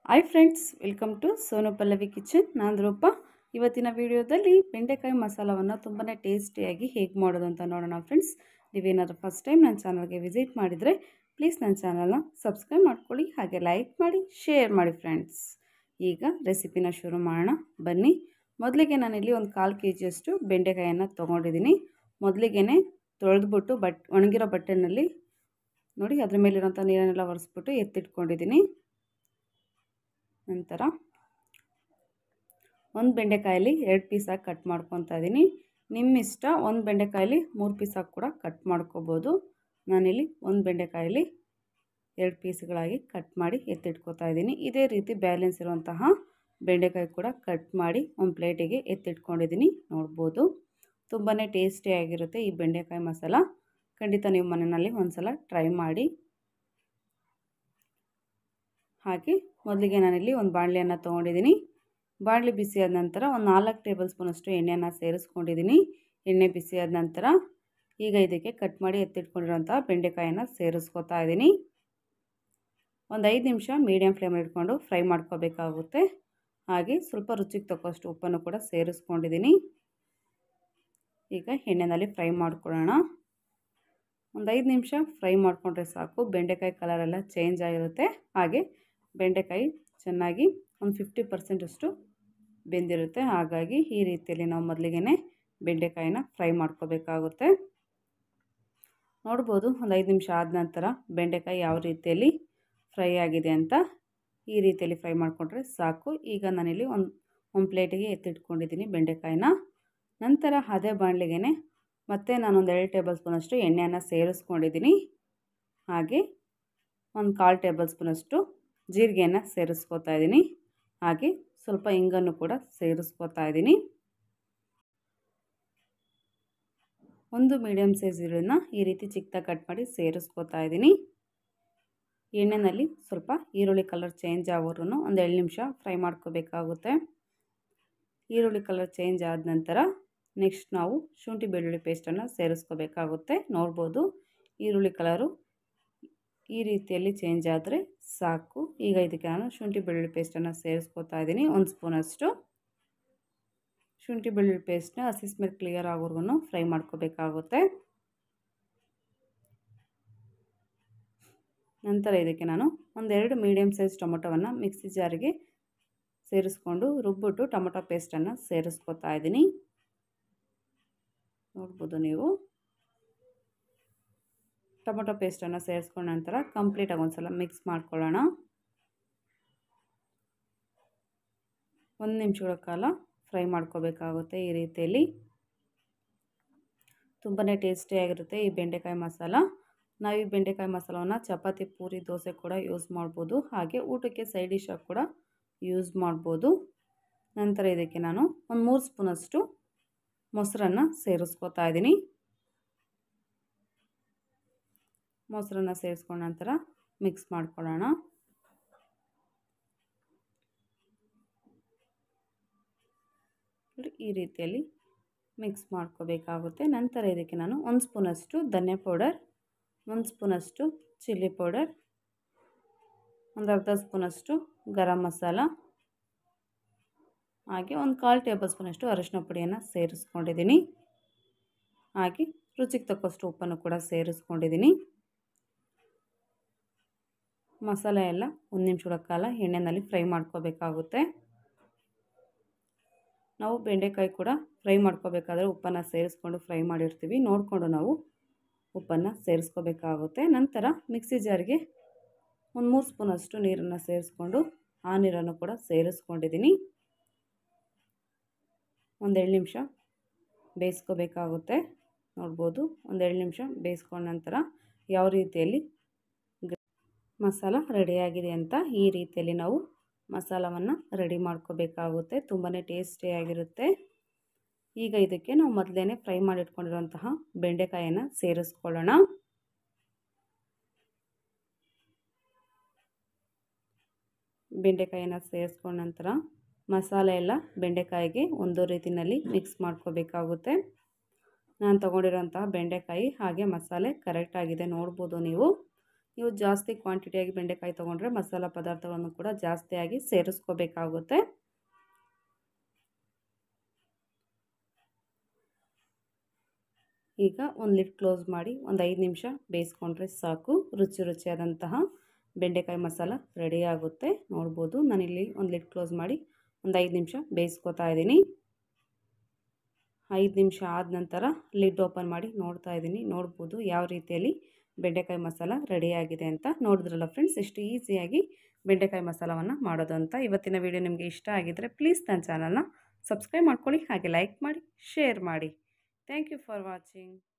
hi friends welcome to Sonu Pallavi kitchen ನಾನು ರೂಪ ಇವತ್ತಿನ ವಿಡಿಯೋದಲ್ಲಿ ಬೆಂಡೆಕಾಯಿ ಮಸಾಲವನ್ನು ತುಂಬಾ ಟೇಸ್ಟಿಯಾಗಿ ಹೇಗೆ ಮಾಡೋದು ಅಂತ ನೋಡೋಣ ಫ್ರೆಂಡ್ಸ್ ನೀವೇನಾದರೂ ಫಸ್ಟ್ ಟೈಮ್ ನನ್ನ ಚಾನಲ್ಗೆ ವಿಸಿಟ್ ಮಾಡಿದರೆ ಪ್ಲೀಸ್ ನನ್ನ ಚಾನಲ್ನ ಸಬ್ಸ್ಕ್ರೈಬ್ ಮಾಡ್ಕೊಳ್ಳಿ ಹಾಗೆ ಲೈಕ್ ಮಾಡಿ ಶೇರ್ ಮಾಡಿ ಫ್ರೆಂಡ್ಸ್ ಈಗ ರೆಸಿಪಿನ ಶುರು ಮಾಡೋಣ ಬನ್ನಿ ಮೊದಲಿಗೆ ನಾನಿಲ್ಲಿ ಒಂದು ಕಾಲು ಕೆ ಜಿಯಷ್ಟು ಬೆಂಡೆಕಾಯನ್ನು ತೊಗೊಂಡಿದ್ದೀನಿ ಮೊದಲಿಗೆ ತೊಳೆದ್ಬಿಟ್ಟು ಬಟ್ ಒಣಗಿರೋ ಬಟ್ಟೆನಲ್ಲಿ ನೋಡಿ ಅದ್ರ ಮೇಲಿರೋಂಥ ನೀರನ್ನೆಲ್ಲ ಒರೆಸ್ಬಿಟ್ಟು ಎತ್ತಿಟ್ಕೊಂಡಿದ್ದೀನಿ ನಂತರ ಒಂದು ಬೆಂಡೆಕಾಯಲ್ಲಿ ಎರಡು ಪೀಸಾಗಿ ಕಟ್ ಮಾಡ್ಕೊತಾ ಇದ್ದೀನಿ ನಿಮ್ಮ ಇಷ್ಟ ಒಂದು ಬೆಂಡೆಕಾಯಲ್ಲಿ ಮೂರು ಪೀಸಾಗಿ ಕೂಡ ಕಟ್ ಮಾಡ್ಕೋಬೋದು ನಾನಿಲ್ಲಿ ಒಂದು ಬೆಂಡೆಕಾಯಲ್ಲಿ ಎರಡು ಪೀಸ್ಗಳಾಗಿ ಕಟ್ ಮಾಡಿ ಎತ್ತಿಟ್ಕೋತಾ ಇದ್ದೀನಿ ಇದೇ ರೀತಿ ಬ್ಯಾಲೆನ್ಸ್ ಇರುವಂತಹ ಬೆಂಡೆಕಾಯಿ ಕೂಡ ಕಟ್ ಮಾಡಿ ಒಂದು ಪ್ಲೇಟಿಗೆ ಎತ್ತಿಟ್ಕೊಂಡಿದ್ದೀನಿ ನೋಡ್ಬೋದು ತುಂಬಾ ಟೇಸ್ಟಿಯಾಗಿರುತ್ತೆ ಈ ಬೆಂಡೆಕಾಯಿ ಮಸಾಲ ಖಂಡಿತ ನೀವು ಮನೆಯಲ್ಲಿ ಒಂದು ಸಲ ಟ್ರೈ ಮಾಡಿ ಹಾಗೆ ಮೊದಲಿಗೆ ನಾನಿಲ್ಲಿ ಒಂದು ಬಾಣಲೆಯನ್ನು ತೊಗೊಂಡಿದ್ದೀನಿ ಬಾಣಲೆ ಬಿಸಿಯಾದ ನಂತರ ಒಂದು ನಾಲ್ಕು ಟೇಬಲ್ ಸ್ಪೂನಷ್ಟು ಎಣ್ಣೆಯನ್ನು ಸೇರಿಸ್ಕೊಂಡಿದ್ದೀನಿ ಎಣ್ಣೆ ಬಿಸಿಯಾದ ನಂತರ ಈಗ ಇದಕ್ಕೆ ಕಟ್ ಮಾಡಿ ಎತ್ತಿಟ್ಕೊಂಡಿರೋಂಥ ಬೆಂಡೆಕಾಯನ್ನು ಸೇರಿಸ್ಕೊತಾ ಇದ್ದೀನಿ ಒಂದು ಐದು ನಿಮಿಷ ಮೀಡಿಯಮ್ ಫ್ಲೇಮಲ್ಲಿ ಇಟ್ಕೊಂಡು ಫ್ರೈ ಮಾಡ್ಕೋಬೇಕಾಗುತ್ತೆ ಹಾಗೆ ಸ್ವಲ್ಪ ರುಚಿಗೆ ತಕ್ಕಷ್ಟು ಉಪ್ಪನ್ನು ಕೂಡ ಸೇರಿಸ್ಕೊಂಡಿದ್ದೀನಿ ಈಗ ಎಣ್ಣೆಯಲ್ಲಿ ಫ್ರೈ ಮಾಡ್ಕೊಳ್ಳೋಣ ಒಂದು ಐದು ನಿಮಿಷ ಫ್ರೈ ಮಾಡಿಕೊಂಡ್ರೆ ಸಾಕು ಬೆಂಡೆಕಾಯಿ ಕಲರೆಲ್ಲ ಚೇಂಜ್ ಆಗಿರುತ್ತೆ ಹಾಗೆ ಬೆಂಡೆಕಾಯಿ ಚೆನ್ನಾಗಿ ಒಂದು ಫಿಫ್ಟಿ ಪರ್ಸೆಂಟಷ್ಟು ಬೆಂದಿರುತ್ತೆ ಹಾಗಾಗಿ ಈ ರೀತಿಯಲ್ಲಿ ನಾವು ಮೊದಲಿಗೆ ಬೆಂಡೆಕಾಯಿನ ಫ್ರೈ ಮಾಡ್ಕೋಬೇಕಾಗುತ್ತೆ ನೋಡ್ಬೋದು ಒಂದು ಐದು ನಿಮಿಷ ಆದ ನಂತರ ಬೆಂಡೆಕಾಯಿ ಯಾವ ರೀತಿಯಲ್ಲಿ ಫ್ರೈ ಆಗಿದೆ ಅಂತ ಈ ರೀತಿಯಲ್ಲಿ ಫ್ರೈ ಮಾಡಿಕೊಂಡ್ರೆ ಸಾಕು ಈಗ ನಾನಿಲ್ಲಿ ಒಂದು ಒಂದು ಪ್ಲೇಟಿಗೆ ಎತ್ತಿಟ್ಕೊಂಡಿದ್ದೀನಿ ಬೆಂಡೆಕಾಯಿನ ನಂತರ ಅದೇ ಬಾಣಲಿಗೆ ಮತ್ತು ನಾನೊಂದು ಎರಡು ಟೇಬಲ್ ಸ್ಪೂನಷ್ಟು ಎಣ್ಣೆಯನ್ನು ಸೇರಿಸ್ಕೊಂಡಿದ್ದೀನಿ ಹಾಗೆ ಒಂದು ಕಾಲು ಟೇಬಲ್ ಸ್ಪೂನಷ್ಟು ಜೀರಿಗೆಯನ್ನು ಸೇರಿಸ್ಕೋತಾ ಇದ್ದೀನಿ ಹಾಗೆ ಸ್ವಲ್ಪ ಇಂಗನ್ನು ಕೂಡ ಸೇರಿಸ್ಕೋತಾ ಇದ್ದೀನಿ ಒಂದು ಮೀಡಿಯಮ್ ಸೈಜ್ ಈರುಳ್ಳಿನ ಈ ರೀತಿ ಚಿಕ್ಕದಾಗಿ ಕಟ್ ಮಾಡಿ ಸೇರಿಸ್ಕೋತಾ ಇದ್ದೀನಿ ಎಣ್ಣೆಯಲ್ಲಿ ಸ್ವಲ್ಪ ಈರುಳ್ಳಿ ಕಲರ್ ಚೇಂಜ್ ಆಗೋರು ಒಂದು ಎರಡು ನಿಮಿಷ ಫ್ರೈ ಮಾಡ್ಕೋಬೇಕಾಗುತ್ತೆ ಈರುಳ್ಳಿ ಕಲರ್ ಚೇಂಜ್ ಆದ ನಂತರ ನೆಕ್ಸ್ಟ್ ನಾವು ಶುಂಠಿ ಬೆಳ್ಳುಳ್ಳಿ ಪೇಸ್ಟನ್ನು ಸೇರಿಸ್ಕೋಬೇಕಾಗುತ್ತೆ ನೋಡ್ಬೋದು ಈರುಳ್ಳಿ ಕಲರು ಈ ರೀತಿಯಲ್ಲಿ ಚೇಂಜ್ ಆದರೆ ಸಾಕು ಈಗ ಇದಕ್ಕೆ ನಾನು ಶುಂಠಿ ಬೆಳ್ಳುಳ್ಳಿ ಪೇಸ್ಟನ್ನು ಸೇರಿಸ್ಕೋತಾ ಇದ್ದೀನಿ ಒಂದು ಸ್ಪೂನಷ್ಟು ಶುಂಠಿ ಬೆಳ್ಳುಳ್ಳಿ ಪೇಸ್ಟ್ನ ಹಸಿ ಸ್ಮೆಲ್ ಕ್ಲಿಯರ್ ಆಗೋರ್ಗು ಫ್ರೈ ಮಾಡ್ಕೋಬೇಕಾಗುತ್ತೆ ನಂತರ ಇದಕ್ಕೆ ನಾನು ಒಂದೆರಡು ಮೀಡಿಯಮ್ ಸೈಜ್ ಟೊಮೊಟೊವನ್ನು ಮಿಕ್ಸಿ ಜಾರಿಗೆ ಸೇರಿಸ್ಕೊಂಡು ರುಬ್ಬಿಟ್ಟು ಟೊಮೊಟೊ ಪೇಸ್ಟನ್ನು ಸೇರಿಸ್ಕೋತಾ ಇದ್ದೀನಿ ನೋಡ್ಬೋದು ನೀವು ಟೊಮೊಟೊ ಪೇಸ್ಟನ್ನು ಸೇರಿಸ್ಕೊಂಡ ನಂತರ ಕಂಪ್ಲೀಟಾಗಿ ಒಂದು ಸಲ ಮಿಕ್ಸ್ ಮಾಡ್ಕೊಳ್ಳೋಣ ಒಂದು ನಿಮಿಷಗಳ ಕಾಲ ಫ್ರೈ ಮಾಡ್ಕೋಬೇಕಾಗುತ್ತೆ ಈ ರೀತಿಯಲ್ಲಿ ತುಂಬಾ ಟೇಸ್ಟಿಯಾಗಿರುತ್ತೆ ಈ ಬೆಂಡೆಕಾಯಿ ಮಸಾಲ ನಾವು ಈ ಬೆಂಡೆಕಾಯಿ ಮಸಾಲವನ್ನು ಚಪಾತಿ ಪೂರಿ ದೋಸೆ ಕೂಡ ಯೂಸ್ ಮಾಡ್ಬೋದು ಹಾಗೆ ಊಟಕ್ಕೆ ಸೈಡ್ ಡಿಶಾಗಿ ಕೂಡ ಯೂಸ್ ಮಾಡ್ಬೋದು ನಂತರ ಇದಕ್ಕೆ ನಾನು ಒಂದು ಮೂರು ಸ್ಪೂನಷ್ಟು ಮೊಸರನ್ನು ಸೇರಿಸ್ಕೋತಾ ಇದ್ದೀನಿ ಮೊಸರನ್ನು ಸೇರಿಸ್ಕೊಂಡ ನಂತರ ಮಿಕ್ಸ್ ಮಾಡ್ಕೊಳ್ಳೋಣ ಈ ರೀತಿಯಲ್ಲಿ ಮಿಕ್ಸ್ ಮಾಡ್ಕೋಬೇಕಾಗುತ್ತೆ ನಂತರ ಇದಕ್ಕೆ ನಾನು ಒಂದು ಸ್ಪೂನಷ್ಟು ಧನ್ಯ ಪೌಡರ್ ಒಂದು ಸ್ಪೂನಷ್ಟು ಚಿಲ್ಲಿ ಪೌಡರ್ ಒಂದು ಅರ್ಧ ಸ್ಪೂನಷ್ಟು ಗರಂ ಮಸಾಲ ಹಾಗೆ ಒಂದು ಕಾಲು ಟೇಬಲ್ ಸ್ಪೂನಷ್ಟು ಅರಿಶಿನ ಪುಡಿಯನ್ನು ಸೇರಿಸ್ಕೊಂಡಿದ್ದೀನಿ ಹಾಗೆ ರುಚಿಗೆ ತಕ್ಕಷ್ಟು ಉಪ್ಪನ್ನು ಕೂಡ ಸೇರಿಸ್ಕೊಂಡಿದ್ದೀನಿ ಮಸಾಲೆ ಎಲ್ಲ ಒಂದು ನಿಮಿಷಗಳ ಕಾಲ ಎಣ್ಣೆಯಲ್ಲಿ ಫ್ರೈ ಮಾಡ್ಕೋಬೇಕಾಗುತ್ತೆ ನಾವು ಬೆಂಡೆಕಾಯಿ ಕೂಡ ಫ್ರೈ ಮಾಡ್ಕೋಬೇಕಾದ್ರೆ ಉಪ್ಪನ್ನು ಸೇರಿಸ್ಕೊಂಡು ಫ್ರೈ ಮಾಡಿರ್ತೀವಿ ನೋಡಿಕೊಂಡು ನಾವು ಉಪ್ಪನ್ನು ಸೇರಿಸ್ಕೋಬೇಕಾಗುತ್ತೆ ನಂತರ ಮಿಕ್ಸಿ ಜಾರಿಗೆ ಒಂದು ಮೂರು ಸ್ಪೂನಷ್ಟು ನೀರನ್ನು ಸೇರಿಸ್ಕೊಂಡು ಆ ನೀರನ್ನು ಕೂಡ ಸೇರಿಸ್ಕೊಂಡಿದ್ದೀನಿ ಒಂದೆರಡು ನಿಮಿಷ ಬೇಯಿಸ್ಕೋಬೇಕಾಗುತ್ತೆ ನೋಡ್ಬೋದು ಒಂದೆರಡು ನಿಮಿಷ ಬೇಯಿಸ್ಕೊಂಡ ನಂತರ ಯಾವ ರೀತಿಯಲ್ಲಿ ಮಸಾಲ ರೆಡಿಯಾಗಿದೆ ಅಂತ ಈ ರೀತಿಯಲ್ಲಿ ನಾವು ಮಸಾಲವನ್ನು ರೆಡಿ ಮಾಡ್ಕೋಬೇಕಾಗುತ್ತೆ ತುಂಬಾ ಟೇಸ್ಟಿಯಾಗಿರುತ್ತೆ ಈಗ ಇದಕ್ಕೆ ನಾವು ಮೊದಲೇ ಫ್ರೈ ಮಾಡಿಟ್ಕೊಂಡಿರುವಂತಹ ಬೆಂಡೆಕಾಯನ್ನು ಸೇರಿಸ್ಕೊಳ್ಳೋಣ ಬೆಂಡೆಕಾಯನ್ನು ಸೇರಿಸ್ಕೊಂಡ ನಂತರ ಮಸಾಲೆ ಎಲ್ಲ ಬೆಂಡೆಕಾಯಿಗೆ ಒಂದು ರೀತಿಯಲ್ಲಿ ಮಿಕ್ಸ್ ಮಾಡ್ಕೋಬೇಕಾಗುತ್ತೆ ನಾನು ತೊಗೊಂಡಿರೋಂತಹ ಬೆಂಡೆಕಾಯಿ ಹಾಗೆ ಮಸಾಲೆ ಕರೆಕ್ಟಾಗಿದೆ ನೋಡ್ಬೋದು ನೀವು ನೀವು ಜಾಸ್ತಿ ಕ್ವಾಂಟಿಟಿಯಾಗಿ ಬೆಂಡೆಕಾಯಿ ತೊಗೊಂಡ್ರೆ ಮಸಾಲ ಪದಾರ್ಥಗಳನ್ನು ಕೂಡ ಜಾಸ್ತಿಯಾಗಿ ಸೇರಿಸ್ಕೋಬೇಕಾಗುತ್ತೆ ಈಗ ಒಂದು ಲಿಡ್ ಕ್ಲೋಸ್ ಮಾಡಿ ಒಂದು ಐದು ನಿಮಿಷ ಬೇಯಿಸ್ಕೊಂಡ್ರೆ ಸಾಕು ರುಚಿ ರುಚಿಯಾದಂತಹ ಬೆಂಡೆಕಾಯಿ ಮಸಾಲ ರೆಡಿ ಆಗುತ್ತೆ ನೋಡ್ಬೋದು ನಾನಿಲ್ಲಿ ಒಂದು ಲಿಡ್ ಕ್ಲೋಸ್ ಮಾಡಿ ಒಂದು ಐದು ನಿಮಿಷ ಬೇಯಿಸ್ಕೊತಾ ಇದ್ದೀನಿ ಐದು ನಿಮಿಷ ಆದ ನಂತರ ಲಿಡ್ ಓಪನ್ ಮಾಡಿ ನೋಡ್ತಾ ಇದ್ದೀನಿ ನೋಡ್ಬೋದು ಯಾವ ರೀತಿಯಲ್ಲಿ ಬೆಂಡೆಕಾಯಿ ಮಸಾಲ ರೆಡಿಯಾಗಿದೆ ಅಂತ ನೋಡಿದ್ರಲ್ಲ ಫ್ರೆಂಡ್ಸ್ ಎಷ್ಟು ಈಸಿಯಾಗಿ ಬೆಂಡೆಕಾಯಿ ಮಸಾಲವನ್ನು ಮಾಡೋದು ಅಂತ ಇವತ್ತಿನ ವಿಡಿಯೋ ನಿಮಗೆ ಇಷ್ಟ ಆಗಿದ್ದರೆ ಪ್ಲೀಸ್ ನನ್ನ ಚಾನಲ್ನ ಸಬ್ಸ್ಕ್ರೈಬ್ ಮಾಡ್ಕೊಳ್ಳಿ ಹಾಗೆ ಲೈಕ್ ಮಾಡಿ ಶೇರ್ ಮಾಡಿ ಥ್ಯಾಂಕ್ ಯು ಫಾರ್ ವಾಚಿಂಗ್